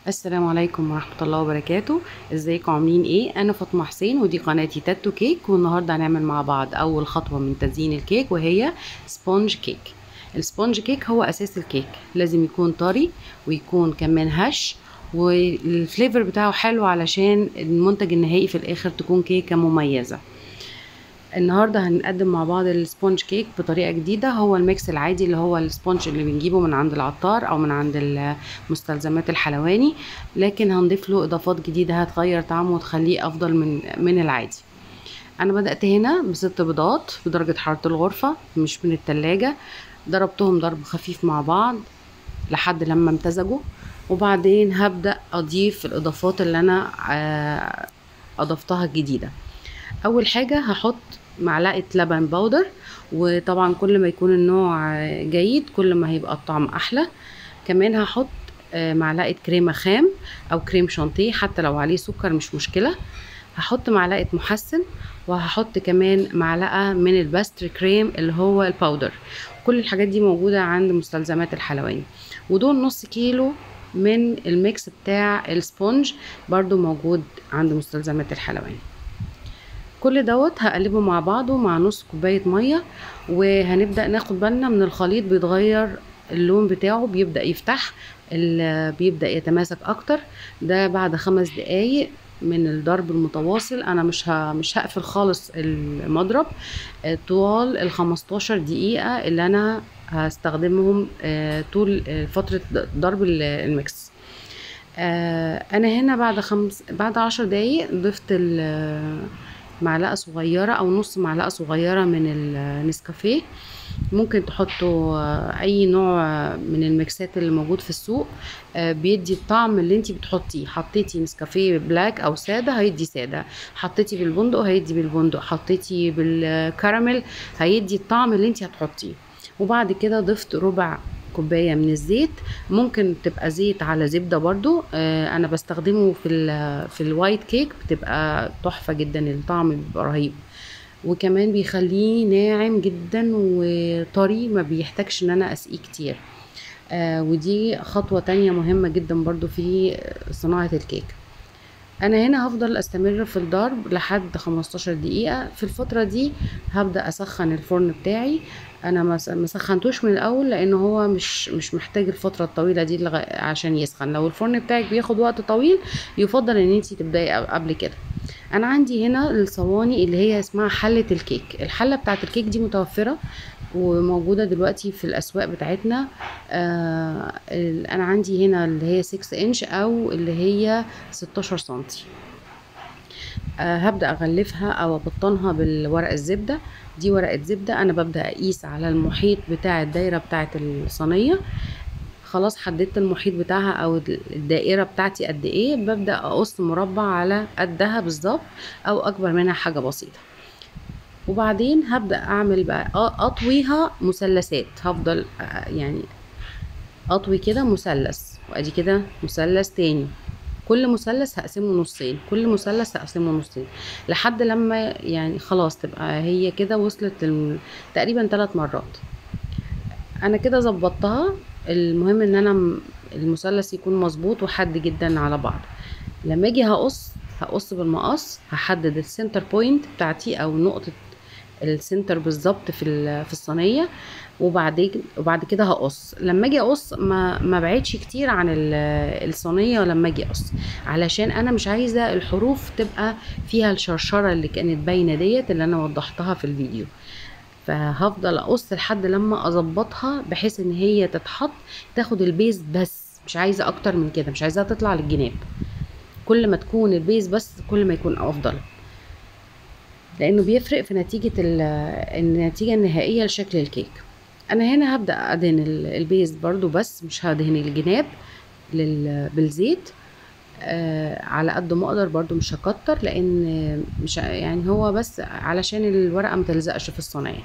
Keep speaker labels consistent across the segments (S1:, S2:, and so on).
S1: السلام عليكم ورحمة الله وبركاته ازيكم عاملين ايه انا فاطمة حسين ودي قناتي تاتو كيك والنهاردة هنعمل مع بعض اول خطوة من تزيين الكيك وهي سبونج كيك السبونج كيك هو اساس الكيك لازم يكون طري ويكون كمان هش والفليفر بتاعه حلو علشان المنتج النهائي في الاخر تكون كيكة مميزة النهارده هنقدم مع بعض السبونج كيك بطريقه جديده هو الميكس العادي اللي هو السبونج اللي بنجيبه من عند العطار او من عند مستلزمات الحلواني لكن هنضيف له اضافات جديده هتغير طعمه وتخليه افضل من من العادي انا بدات هنا بست بيضات بدرجه حراره الغرفه مش من التلاجة ضربتهم ضرب خفيف مع بعض لحد لما امتزجوا وبعدين هبدا اضيف الاضافات اللي انا اضفتها الجديده اول حاجة هحط معلقة لبن بودر وطبعا كل ما يكون النوع جيد كل ما هيبقى الطعم احلى كمان هحط معلقة كريمة خام او كريم شانتيه حتى لو عليه سكر مش مشكلة هحط معلقة محسن وهحط كمان معلقة من الباستر كريم اللي هو الباودر كل الحاجات دي موجودة عند مستلزمات الحلواني ودول نص كيلو من الميكس بتاع السبونج برضو موجود عند مستلزمات الحلواني كل دوت هقلبه مع بعضه مع نص كوبايه ميه وهنبدا ناخد بالنا من الخليط بيتغير اللون بتاعه بيبدا يفتح بيبدا يتماسك اكتر ده بعد خمس دقايق من الضرب المتواصل انا مش ه... مش هقفل خالص المضرب طوال ال 15 دقيقه اللي انا هستخدمهم طول فتره ضرب الميكس انا هنا بعد خمس بعد عشر دقايق ضفت معلقه صغيره او نص معلقه صغيره من النسكافيه ممكن تحطوا اي نوع من الميكسات اللي موجود في السوق بيدي الطعم اللي انت بتحطيه حطيتي نسكافيه بلاك او ساده هيدي ساده حطيتي بالبندق هيدي بالبندق حطيتي بالكراميل هيدي الطعم اللي انت هتحطيه وبعد كده ضفت ربع كوبايه من الزيت ممكن تبقى زيت على زبده برضو آه انا بستخدمه في ال في الوايت كيك بتبقى تحفه جدا الطعم بيبقى رهيب وكمان بيخليه ناعم جدا وطري ما بيحتاجش ان انا اسقيه كتير آه ودي خطوه تانية مهمه جدا برضو في صناعه الكيك انا هنا هفضل استمر في الضرب لحد 15 دقيقة في الفترة دي هبدأ اسخن الفرن بتاعي انا ما سخنتوش من الاول لان هو مش مش محتاج الفترة الطويلة دي عشان يسخن لو الفرن بتاعك بياخد وقت طويل يفضل ان انتي تبدأي قبل كده انا عندي هنا الصواني اللي هي اسمها حلة الكيك الحلة بتاعت الكيك دي متوفرة وموجوده دلوقتي في الاسواق بتاعتنا آه انا عندي هنا اللي هي 6 انش او اللي هي 16 سنتي آه هبدا اغلفها او ابطنها بالورق الزبده دي ورقه زبده انا ببدا اقيس على المحيط بتاع الدايره بتاعه الصينيه خلاص حددت المحيط بتاعها او الدائره بتاعتي قد ايه ببدا اقص مربع على قدها بالظبط او اكبر منها حاجه بسيطه وبعدين هبدا اعمل بقى اطويها مثلثات هفضل يعني اطوي كده مثلث وادي كده مثلث تاني كل مثلث هقسمه نصين كل مثلث هقسمه نصين لحد لما يعني خلاص تبقى هي كده وصلت تقريبا ثلاث مرات انا كده ظبطتها المهم ان انا المثلث يكون مظبوط وحد جدا على بعض لما اجي هقص هقص بالمقص هحدد السنتر بوينت بتاعتي او نقطه السنتر بالظبط في في الصينيه وبعدين وبعد كده هقص لما اجي اقص ما ما بعيدش كتير عن الصينيه لما اجي اقص علشان انا مش عايزه الحروف تبقى فيها الشرشره اللي كانت باينه ديت اللي انا وضحتها في الفيديو فهفضل اقص لحد لما اظبطها بحيث ان هي تتحط تاخد البيز بس مش عايزه اكتر من كده مش عايزاها تطلع للجناب كل ما تكون البيز بس كل ما يكون افضل لانه بيفرق في نتيجه النتيجه النهائيه لشكل الكيك انا هنا هبدا ادهن البيز برضو بس مش هدهن الجناب بالزيت آه على قد ما اقدر برضو مش هكتر لان مش يعني هو بس علشان الورقه متلزقش في الصينيه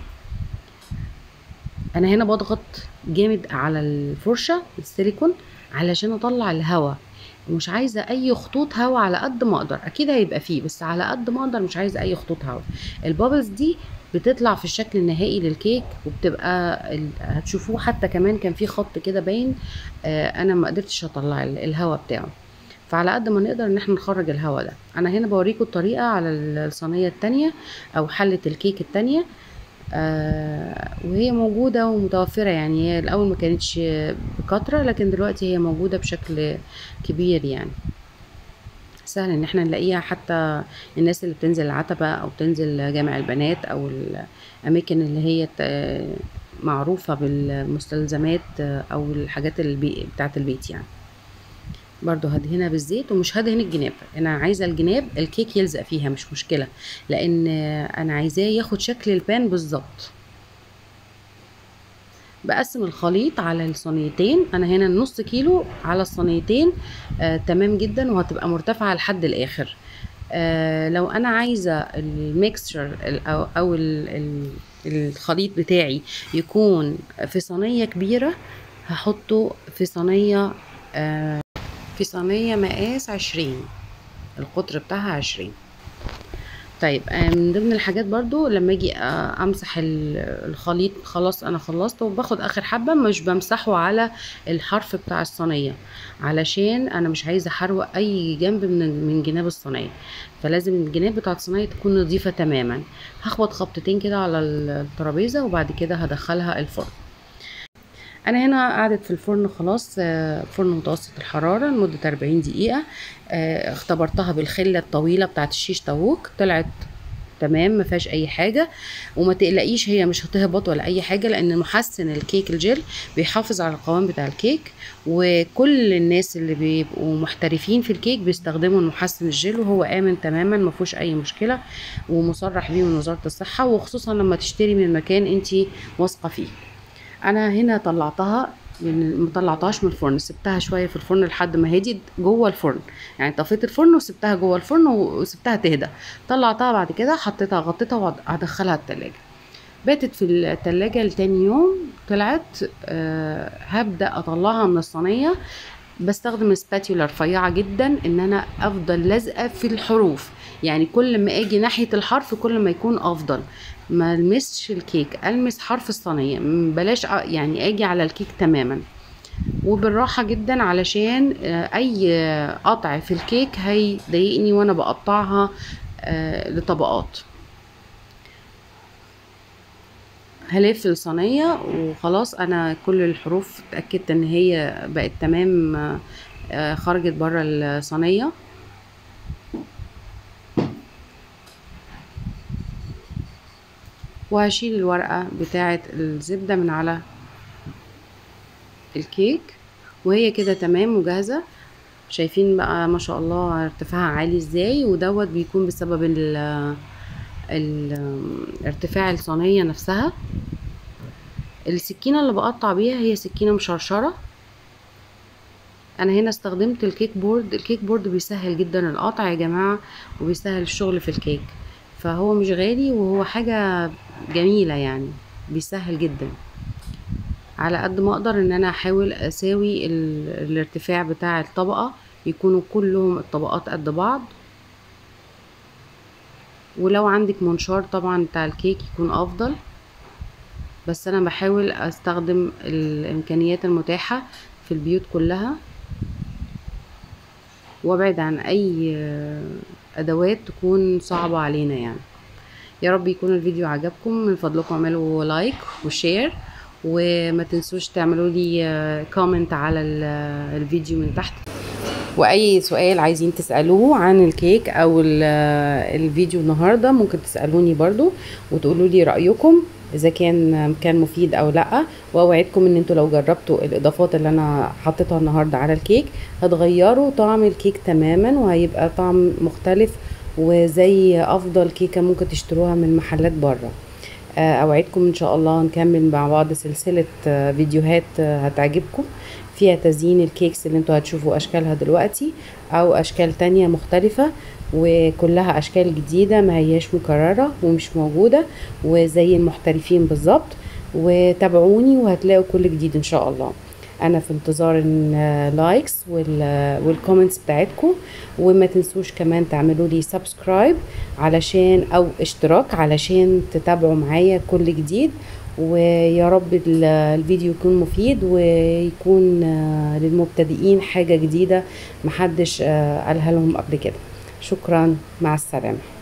S1: انا هنا بضغط جامد على الفرشه السيليكون علشان اطلع الهواء ومش عايزه اي خطوط هوا على قد ما اقدر اكيد هيبقى فيه بس على قد ما اقدر مش عايزه اي خطوط هوا البابلز دي بتطلع في الشكل النهائي للكيك وبتبقى هتشوفوه حتى كمان كان في خط كده باين آه انا ما قدرتش اطلع الهواء بتاعه فعلى قد ما نقدر ان احنا نخرج الهواء ده انا هنا بوريكم الطريقه على الصينيه التانية او حله الكيك التانية آه وهي موجودة ومتوفرة يعني هي الأول ما كانتش بكترة لكن دلوقتي هي موجودة بشكل كبير يعني سهل ان احنا نلاقيها حتى الناس اللي بتنزل العتبة او بتنزل جامع البنات او الاماكن اللي هي ت- معروفة بالمستلزمات او الحاجات البي... بتاعة البيت يعني برضو هدهنها بالزيت ومش هدهن الجناب انا عايزه الجناب الكيك يلزق فيها مش مشكله لان انا عايزاه ياخد شكل البان بالظبط بقسم الخليط على الصينيتين انا هنا نص كيلو على الصينيتين آه تمام جدا وهتبقى مرتفعه لحد الاخر آه لو انا عايزه الميكستشر او او ال ال الخليط بتاعي يكون في صينيه كبيره هحطه في صينيه آه في صينيه مقاس عشرين القطر بتاعها عشرين طيب آه، من ضمن الحاجات برضو لما اجي آه، امسح ال- الخليط خلاص انا خلصت وباخد اخر حبة مش بمسحه على الحرف بتاع الصينية علشان انا مش عايزة احروق اي جنب من من جناب الصينية فلازم الجناب بتاعت الصينية تكون نظيفة تماما هخبط خبطتين كده على الترابيزة وبعد كده هدخلها الفرن انا هنا قعدت في الفرن خلاص آه، فرن متوسط الحراره لمده 40 دقيقه آه، اختبرتها بالخله الطويله بتاعت الشيش طاووق طلعت تمام ما فيهاش اي حاجه وما تقلقيش هي مش هتهبط ولا اي حاجه لان محسن الكيك الجيل بيحافظ على القوام بتاع الكيك وكل الناس اللي بيبقوا محترفين في الكيك بيستخدموا المحسن الجيل وهو امن تماما ما فيهوش اي مشكله ومصرح بيه من وزاره الصحه وخصوصا لما تشتري من مكان انت واثقه فيه انا هنا طلعتها من ما طلعتهاش من الفرن سبتها شويه في الفرن لحد ما هديت جوه الفرن يعني طفيت الفرن وسبتها جوه الفرن وسبتها تهدى طلعتها بعد كده حطيتها غطيتها وهدخلها التلاجة باتت في التلاجة لتاني يوم طلعت أه هبدأ أطلعها من الصينية بستخدم سباتيولا رفيعة جدا ان انا افضل لازقة في الحروف يعني كل ما اجي ناحية الحرف كل ما يكون افضل ما المسش الكيك المس حرف الصينية م- بلاش أ- يعني اجي على الكيك تماما وبالراحة جدا علشان آه، اي قطع في الكيك هيضايقني وانا بقطعها آه، لطبقات هلف الصينية وخلاص انا كل الحروف اتأكدت ان هي بقت تمام آه، آه، خرجت بره الصينية وهشيل الورقة بتاعة الزبدة من على الكيك وهي كده تمام وجاهزة شايفين بقى ما شاء الله ارتفاعها عالي ازاي ودوت بيكون بسبب ال ال ارتفاع الصينية نفسها السكينة اللي بقطع بيها هي سكينة مشرشرة انا هنا استخدمت الكيك بورد الكيك بورد بيسهل جدا القطع يا جماعة وبيسهل الشغل في الكيك فهو مش غالي وهو حاجة جميلة يعني بيسهل جدا على قد ما اقدر ان انا احاول اساوي ال... الارتفاع بتاع الطبقة يكونوا كلهم الطبقات قد بعض ولو عندك منشار طبعا بتاع الكيك يكون افضل بس انا بحاول استخدم الامكانيات المتاحة في البيوت كلها وابعد عن اي ادوات تكون صعبة علينا يعني يا رب يكون الفيديو عجبكم من فضلكم اعملوا لايك وشير وما تنسوش تعملوا لي كومنت على ال- الفيديو من تحت واي سؤال عايزين تسالوه عن الكيك او ال- الفيديو النهارده ممكن تسالوني برضو وتقولوا لي رايكم اذا كان كان مفيد او لا واوعدكم ان انتوا لو جربتوا الاضافات اللي انا حطيتها النهارده على الكيك هتغيروا طعم الكيك تماما وهيبقى طعم مختلف وزي افضل كيكه ممكن تشتروها من محلات بره آه، اوعدكم ان شاء الله نكمل مع بعض سلسله آه، فيديوهات آه، هتعجبكم فيها تزيين الكيكس اللي انتوا هتشوفوا اشكالها دلوقتي او اشكال تانية مختلفة وكلها اشكال جديدة ما هياش مكررة ومش موجودة وزي المحترفين بالظبط وتابعوني وهتلاقوا كل جديد ان شاء الله انا في انتظار اللايكس والكومنتس بتاعتكم وما تنسوش كمان تعملوا لي سبسكرايب علشان او اشتراك علشان تتابعوا معايا كل جديد ويا رب ال- الفيديو يكون مفيد ويكون آه، للمبتدئين حاجة جديدة محدش آه، قالها لهم قبل كده شكرا مع السلامة